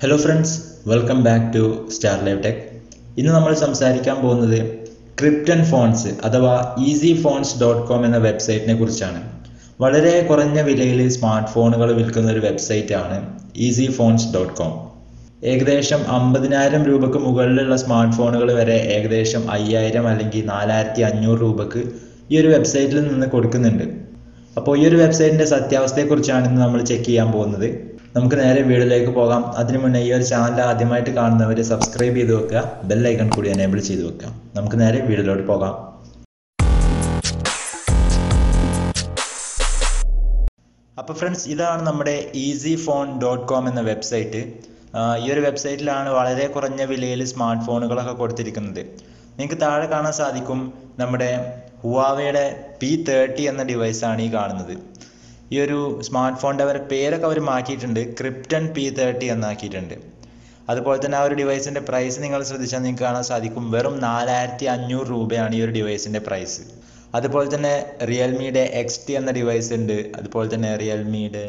hello friends welcome back to star live tech ഇന്ന് നമ്മൾ സംസാരിക്കാൻ പോകുന്നത് ക്രിപ്റ്റൻ ഫോൺസ് അഥവാ ഈസി ഫോൺസ് ഡോട്ട് കോം എന്ന വെബ്സൈറ്റിനെ കുറിച്ചാണ് വളരെ കുറഞ്ഞ വിലയിൽ സ്മാർട്ട് ഫോണുകൾ വിൽക്കുന്ന ഒരു വെബ്സൈറ്റ് ആണ് ഈസി ഫോൺസ് ഡോട്ട് കോം ഏകദേശം അമ്പതിനായിരം രൂപക്ക് മുകളിലുള്ള സ്മാർട്ട് ഫോണുകൾ വരെ ഏകദേശം അയ്യായിരം അല്ലെങ്കിൽ നാലായിരത്തി അഞ്ഞൂറ് രൂപക്ക് ഈ ഒരു വെബ്സൈറ്റിൽ നിന്ന് കൊടുക്കുന്നുണ്ട് അപ്പോൾ ഈ ഒരു വെബ്സൈറ്റിന്റെ സത്യാവസ്ഥയെക്കുറിച്ചാണ് ഇന്ന് നമ്മൾ ചെക്ക് ചെയ്യാൻ പോകുന്നത് നമുക്ക് നേരെ വീഡിയോയിലേക്ക് പോകാം അതിനു മുന്നേ ഈ ഒരു ചാനൽ ആദ്യമായിട്ട് കാണുന്നവർ സബ്സ്ക്രൈബ് ചെയ്ത് വെക്കുക ബെൽ ഐക്കൺ കൂടി എനേബിൾ ചെയ്ത് വെക്കുക നമുക്ക് നേരെ വീഡിയോയിലോട്ട് പോകാം അപ്പോൾ ഫ്രണ്ട്സ് ഇതാണ് നമ്മുടെ ഈസി ഫോൺ ഡോട്ട് കോം എന്ന വെബ്സൈറ്റ് ഈ ഒരു വെബ്സൈറ്റിലാണ് വളരെ കുറഞ്ഞ വിലയിൽ സ്മാർട്ട് ഫോണുകളൊക്കെ കൊടുത്തിരിക്കുന്നത് നിങ്ങൾക്ക് താഴെ കാണാൻ സാധിക്കും നമ്മുടെ ഹുവാവയുടെ പി തേർട്ടി എന്ന ഡിവൈസാണ് ഈ കാണുന്നത് ഈ ഒരു സ്മാർട്ട് ഫോണിൻ്റെ അവരുടെ പേരൊക്കെ അവർ മാറ്റിയിട്ടുണ്ട് ക്രിപ്റ്റൺ പി തേർട്ടി എന്നാക്കിയിട്ടുണ്ട് അതുപോലെ തന്നെ ആ ഒരു ഡിവൈസിൻ്റെ പ്രൈസ് നിങ്ങൾ ശ്രദ്ധിച്ചാൽ നിങ്ങൾക്ക് കാണാൻ സാധിക്കും വെറും നാലായിരത്തി അഞ്ഞൂറ് രൂപയാണ് ഈ ഒരു ഡിവൈസിൻ്റെ പ്രൈസ് അതുപോലെ തന്നെ റിയൽമിയുടെ എക്സ് ടി എന്ന ഡിവൈസ് ഉണ്ട് അതുപോലെ തന്നെ റിയൽമിയുടെ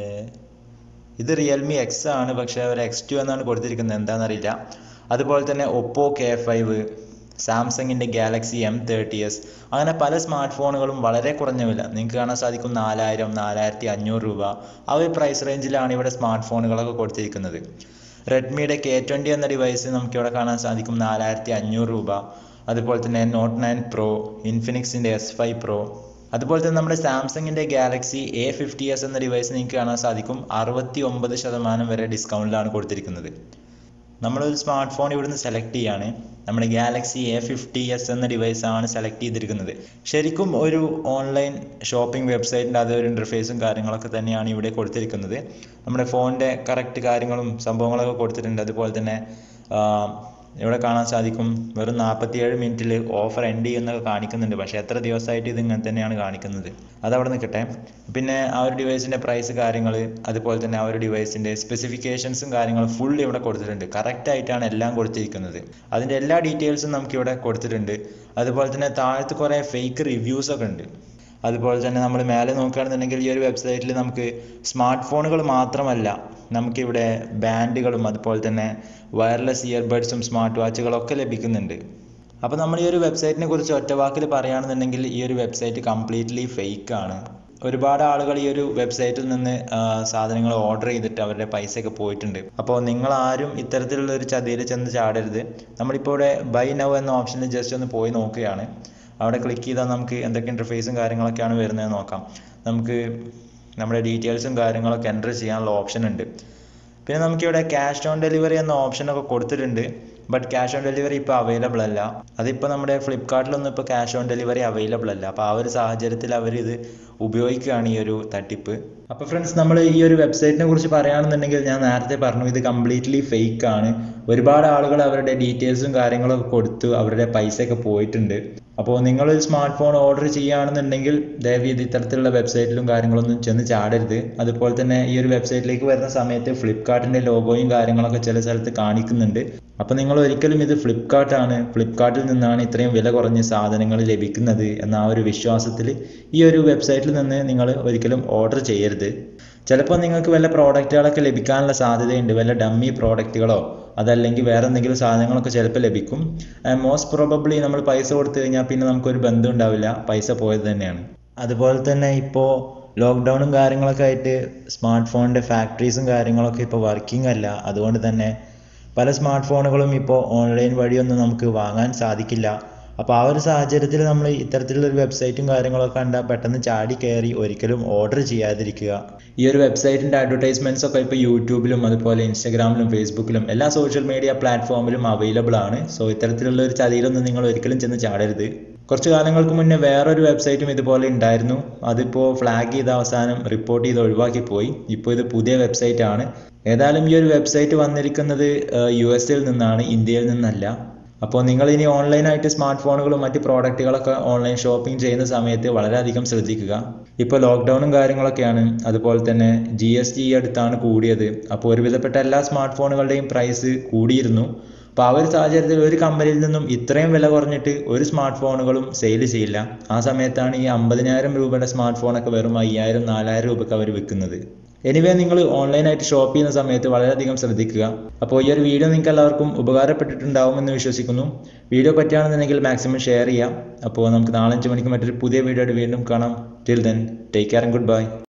ഇത് റിയൽമി എക്സ് ആണ് പക്ഷേ അവർ എക്സ് ടു എന്നാണ് കൊടുത്തിരിക്കുന്നത് എന്താണെന്നറിയില്ല അതുപോലെ തന്നെ ഒപ്പോ കെ ഫൈവ് സാംസങ്ങിൻ്റെ ഗാലക്സി എം തേർട്ടി എസ് അങ്ങനെ പല സ്മാർട്ട് ഫോണുകളും വളരെ കുറഞ്ഞ വില നിങ്ങൾക്ക് കാണാൻ സാധിക്കും നാലായിരം നാലായിരത്തി അഞ്ഞൂറ് രൂപ ആ ഒരു പ്രൈസ് റേഞ്ചിലാണ് ഇവിടെ സ്മാർട്ട് ഫോണുകളൊക്കെ കൊടുത്തിരിക്കുന്നത് റെഡ്മിയുടെ കെ ട്വൻറ്റി എന്ന ഡിവൈസ് നമുക്കിവിടെ കാണാൻ സാധിക്കും നാലായിരത്തി അഞ്ഞൂറ് രൂപ അതുപോലെ തന്നെ നോട്ട് നയൻ പ്രോ ഇൻഫിനിക്സിൻ്റെ എസ് ഫൈവ് പ്രോ അതുപോലെ തന്നെ നമ്മുടെ സാംസങ്ങിൻ്റെ ഗാലക്സി എ ഫിഫ്റ്റി എസ് എന്ന ഡിവൈസ് നിങ്ങൾക്ക് കാണാൻ സാധിക്കും അറുപത്തി ഒമ്പത് ശതമാനം വരെ ഡിസ്കൗണ്ടിലാണ് കൊടുത്തിരിക്കുന്നത് നമ്മളൊരു സ്മാർട്ട് ഫോൺ ഇവിടുന്ന് സെലക്ട് ചെയ്യാണ് നമ്മുടെ ഗാലക്സി എ ഫിഫ്റ്റി എസ് എന്ന ഡിവൈസ് ആണ് സെലക്ട് ചെയ്തിരിക്കുന്നത് ശരിക്കും ഒരു ഓൺലൈൻ ഷോപ്പിംഗ് വെബ്സൈറ്റിൻ്റെ അതേ ഒരു ഇൻ്റർഫേസും കാര്യങ്ങളൊക്കെ തന്നെയാണ് ഇവിടെ കൊടുത്തിരിക്കുന്നത് നമ്മുടെ ഫോണിൻ്റെ കറക്റ്റ് കാര്യങ്ങളും സംഭവങ്ങളൊക്കെ കൊടുത്തിട്ടുണ്ട് അതുപോലെ തന്നെ ഇവിടെ കാണാൻ സാധിക്കും വെറും നാൽപ്പത്തിയേഴ് മിനിറ്റിൽ ഓഫർ എൻഡ് ചെയ്യുന്നൊക്കെ കാണിക്കുന്നുണ്ട് പക്ഷേ എത്ര ദിവസമായിട്ട് ഇത് ഇങ്ങനെ തന്നെയാണ് കാണിക്കുന്നത് അതവിടെ നിൽക്കട്ടെ പിന്നെ ആ ഒരു ഡിവൈസിൻ്റെ പ്രൈസ് കാര്യങ്ങൾ അതുപോലെ തന്നെ ആ ഒരു ഡിവൈസിൻ്റെ സ്പെസിഫിക്കേഷൻസും കാര്യങ്ങളും ഫുൾ ഇവിടെ കൊടുത്തിട്ടുണ്ട് കറക്റ്റ് ആയിട്ടാണ് എല്ലാം കൊടുത്തിരിക്കുന്നത് അതിൻ്റെ എല്ലാ ഡീറ്റെയിൽസും നമുക്ക് ഇവിടെ കൊടുത്തിട്ടുണ്ട് അതുപോലെ തന്നെ താഴത്ത് കുറേ ഫേക്ക് റിവ്യൂസ് ഒക്കെ ഉണ്ട് അതുപോലെ തന്നെ നമ്മൾ മേലെ നോക്കുകയാണെന്നുണ്ടെങ്കിൽ ഈ ഒരു വെബ്സൈറ്റിൽ നമുക്ക് സ്മാർട്ട് ഫോണുകൾ മാത്രമല്ല നമുക്കിവിടെ ബാൻഡുകളും അതുപോലെ തന്നെ വയർലെസ് ഇയർബഡ്സും സ്മാർട്ട് വാച്ചുകളൊക്കെ ലഭിക്കുന്നുണ്ട് അപ്പോൾ നമ്മൾ ഈ ഒരു വെബ്സൈറ്റിനെ കുറിച്ച് ഒറ്റ വാക്കിൽ പറയുകയാണെന്നുണ്ടെങ്കിൽ ഈ ഒരു വെബ്സൈറ്റ് കംപ്ലീറ്റ്ലി ഫേക്ക് ആണ് ഒരുപാട് ആളുകൾ ഈ ഒരു വെബ്സൈറ്റിൽ നിന്ന് സാധനങ്ങൾ ഓർഡർ ചെയ്തിട്ട് അവരുടെ പൈസയൊക്കെ പോയിട്ടുണ്ട് അപ്പോൾ നിങ്ങൾ ആരും ഇത്തരത്തിലുള്ള ഒരു ചതിയിൽ ചെന്ന് ചാടരുത് നമ്മളിപ്പോൾ ഇവിടെ ബൈ നൗ എന്ന ഓപ്ഷനിൽ ജസ്റ്റ് ഒന്ന് പോയി നോക്കുകയാണ് അവിടെ ക്ലിക്ക് ചെയ്താൽ നമുക്ക് എന്തൊക്കെ ഇൻ്റർഫേസും കാര്യങ്ങളൊക്കെയാണ് വരുന്നത് നോക്കാം നമുക്ക് നമ്മുടെ ഡീറ്റെയിൽസും കാര്യങ്ങളൊക്കെ എൻ്റർ ചെയ്യാനുള്ള ഓപ്ഷൻ ഉണ്ട് പിന്നെ നമുക്കിവിടെ ക്യാഷ് ഓൺ ഡെലിവറി എന്ന ഓപ്ഷനൊക്കെ കൊടുത്തിട്ടുണ്ട് ബട്ട് ക്യാഷ് ഓൺ ഡെലിവറി ഇപ്പോൾ അവൈലബിൾ അല്ല അതിപ്പോൾ നമ്മുടെ ഫ്ലിപ്കാർട്ടിലൊന്നും ഇപ്പോൾ ക്യാഷ് ഓൺ ഡെലിവറി അവൈലബിൾ അല്ല അപ്പോൾ ആ ഒരു സാഹചര്യത്തിൽ അവർ ഇത് ഉപയോഗിക്കുകയാണ് ഈ ഒരു തട്ടിപ്പ് അപ്പോൾ ഫ്രണ്ട്സ് നമ്മൾ ഈ ഒരു വെബ്സൈറ്റിനെ കുറിച്ച് പറയുകയാണെന്നുണ്ടെങ്കിൽ ഞാൻ നേരത്തെ പറഞ്ഞു ഇത് കംപ്ലീറ്റ്ലി ഫേക്ക് ആണ് ഒരുപാട് ആളുകൾ അവരുടെ ഡീറ്റെയിൽസും കാര്യങ്ങളൊക്കെ കൊടുത്തു അവരുടെ പൈസയൊക്കെ പോയിട്ടുണ്ട് അപ്പോൾ നിങ്ങളൊരു സ്മാർട്ട് ഫോൺ ഓർഡർ ചെയ്യുകയാണെന്നുണ്ടെങ്കിൽ ദയവ് ചെയ്ത് ഇത്തരത്തിലുള്ള വെബ്സൈറ്റിലും കാര്യങ്ങളൊന്നും ചെന്ന് ചാടരുത് അതുപോലെ തന്നെ ഈ ഒരു വെബ്സൈറ്റിലേക്ക് വരുന്ന സമയത്ത് ഫ്ലിപ്കാർട്ടിൻ്റെ ലോഗോയും കാര്യങ്ങളൊക്കെ ചില സ്ഥലത്ത് കാണിക്കുന്നുണ്ട് അപ്പോൾ നിങ്ങൾ ഒരിക്കലും ഇത് ഫ്ലിപ്കാർട്ടാണ് ഫ്ലിപ്കാർട്ടിൽ നിന്നാണ് ഇത്രയും വില കുറഞ്ഞ സാധനങ്ങൾ ലഭിക്കുന്നത് എന്ന ആ ഒരു വിശ്വാസത്തിൽ ഈ ഒരു വെബ്സൈറ്റിൽ നിന്ന് നിങ്ങൾ ഒരിക്കലും ഓർഡർ ചെയ്യരുത് ചിലപ്പോൾ നിങ്ങൾക്ക് വല്ല പ്രോഡക്റ്റുകളൊക്കെ ലഭിക്കാനുള്ള സാധ്യതയുണ്ട് വല്ല ഡമ്മി പ്രോഡക്റ്റുകളോ അതല്ലെങ്കിൽ വേറെ എന്തെങ്കിലും സാധനങ്ങളൊക്കെ ചിലപ്പോൾ ലഭിക്കും മോസ്റ്റ് പ്രോബബ്ലി നമ്മൾ പൈസ കൊടുത്തു കഴിഞ്ഞാൽ പിന്നെ നമുക്കൊരു ബന്ധം ഉണ്ടാവില്ല പൈസ പോയത് തന്നെയാണ് അതുപോലെ തന്നെ ഇപ്പോൾ ലോക്ക്ഡൗണും കാര്യങ്ങളൊക്കെ ആയിട്ട് സ്മാർട്ട് ഫോണിൻ്റെ ഫാക്ടറീസും കാര്യങ്ങളൊക്കെ ഇപ്പോൾ വർക്കിംഗ് അല്ല അതുകൊണ്ട് തന്നെ പല സ്മാർട്ട് ഫോണുകളും ഇപ്പോൾ ഓൺലൈൻ വഴിയൊന്നും നമുക്ക് വാങ്ങാൻ സാധിക്കില്ല അപ്പോൾ ആ ഒരു സാഹചര്യത്തിൽ നമ്മൾ ഇത്തരത്തിലുള്ള ഒരു വെബ്സൈറ്റും കാര്യങ്ങളൊക്കെ കണ്ടാൽ പെട്ടെന്ന് ചാടി കയറി ഒരിക്കലും ഓർഡർ ചെയ്യാതിരിക്കുക ഈ ഒരു വെബ്സൈറ്റിൻ്റെ അഡ്വർടൈസ്മെൻറ്റ്സ് ഒക്കെ ഇപ്പോൾ യൂട്യൂബിലും അതുപോലെ ഇൻസ്റ്റാഗ്രാമിലും ഫേസ്ബുക്കിലും എല്ലാ സോഷ്യൽ മീഡിയ പ്ലാറ്റ്ഫോമിലും അവൈലബിൾ ആണ് സോ ഇത്തരത്തിലുള്ള ഒരു ചതിയിലൊന്നും നിങ്ങൾ ഒരിക്കലും ചെന്ന് ചാടരുത് കുറച്ച് കാലങ്ങൾക്ക് മുന്നേ വേറൊരു വെബ്സൈറ്റും ഇതുപോലെ ഉണ്ടായിരുന്നു അതിപ്പോൾ ഫ്ലാഗ് ചെയ്ത അവസാനം റിപ്പോർട്ട് ചെയ്ത് ഒഴിവാക്കി പോയി ഇപ്പോൾ ഇത് പുതിയ വെബ്സൈറ്റ് ആണ് ഏതായാലും ഈ ഒരു വെബ്സൈറ്റ് വന്നിരിക്കുന്നത് യു എസിൽ നിന്നാണ് ഇന്ത്യയിൽ നിന്നല്ല അപ്പോൾ നിങ്ങൾ ഇനി ഓൺലൈനായിട്ട് സ്മാർട്ട് ഫോണുകളും മറ്റ് പ്രോഡക്റ്റുകളൊക്കെ ഓൺലൈൻ ഷോപ്പിംഗ് ചെയ്യുന്ന സമയത്ത് വളരെയധികം ശ്രദ്ധിക്കുക ഇപ്പോൾ ലോക്ക്ഡൗണും കാര്യങ്ങളൊക്കെയാണ് അതുപോലെ തന്നെ ജി എസ് ടി അടുത്താണ് കൂടിയത് അപ്പോൾ ഒരുവിധപ്പെട്ട എല്ലാ സ്മാർട്ട് ഫോണുകളുടെയും പ്രൈസ് കൂടിയിരുന്നു അപ്പോൾ ആ ഒരു സാഹചര്യത്തിൽ ഒരു കമ്പനിയിൽ നിന്നും ഇത്രയും വില കുറഞ്ഞിട്ട് ഒരു സ്മാർട്ട് ഫോണുകളും സെയിൽ ചെയ്യില്ല ആ സമയത്താണ് ഈ അമ്പതിനായിരം രൂപയുടെ സ്മാർട്ട് ഫോണൊക്കെ വെറും അയ്യായിരം നാലായിരം രൂപയ്ക്ക് അവർ വിൽക്കുന്നത് എനിവേ നിങ്ങൾ ഓൺലൈനായിട്ട് ഷോപ്പ് ചെയ്യുന്ന സമയത്ത് വളരെയധികം ശ്രദ്ധിക്കുക അപ്പോൾ ഈ ഒരു വീഡിയോ നിങ്ങൾക്ക് എല്ലാവർക്കും ഉപകാരപ്പെട്ടിട്ടുണ്ടാവുമെന്ന് വിശ്വസിക്കുന്നു വീഡിയോ പറ്റുകയാണെന്നുണ്ടെങ്കിൽ മാക്സിമം ഷെയർ ചെയ്യാം അപ്പോൾ നമുക്ക് നാളഞ്ച് മണിക്ക് മറ്റൊരു പുതിയ വീഡിയോ ആയിട്ട് വീണ്ടും കാണാം till then take care and good by